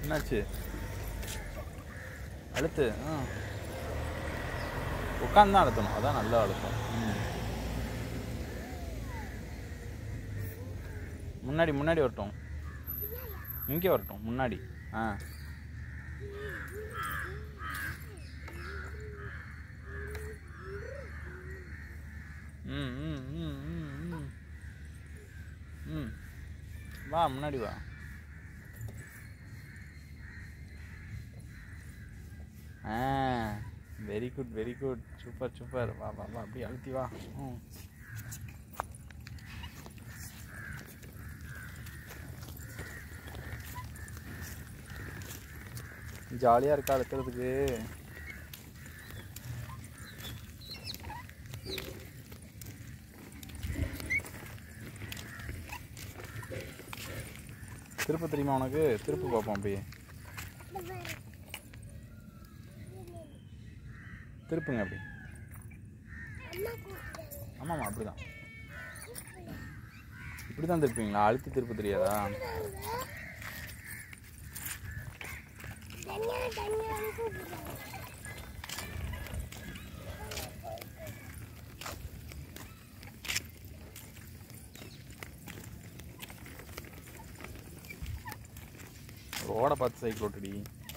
என்னாச்சு அழுத்து ஆ உட்காந்து தான் அழுத்தணும் அதான் நல்லா அழுத்தம் ம். முன்னாடி முன்னாடி வரட்டும் இங்கே வரட்டும் முன்னாடி ஆ ம் ம் ம் ம் ம் ம் வா முன்னாடி வா ஆ very good very good super super வா வா வா அப்படியே அழுத்தி வா ம் ஜாலியாக இருக்கா அழுத்துறதுக்கு திருப்ப தெரியுமா உனக்கு திருப்பு பார்ப்போம் அப்படியே திருப்புங்க அப்படி ஆமாம்மா அப்படிதான் இப்படி தான் திருப்பீங்களா அழுத்தி திருப்ப தெரியாதா தனியா தனியா கூப்பிடுறாங்க ரோட பார்த்து சைக்கிள் ஓட்டுடி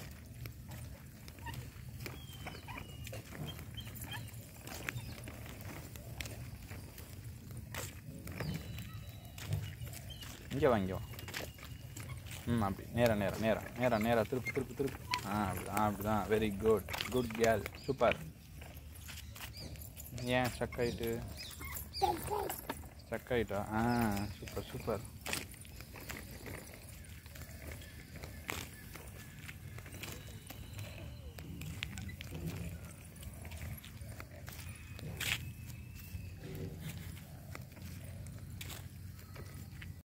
இங்கே வா இங்கே வா ம் அப்படி நேரா நேரா நேரா நேரா நேரா திருப்பு திருப்பு திருப்பு ஆ அப்படி ஆ அப்படி தான் very good good girl super ஏன் ஸ்டக் ஆகிட்டு ஸ்டக் ஆகிட்டா ஆ சூப்பர் சூப்பர்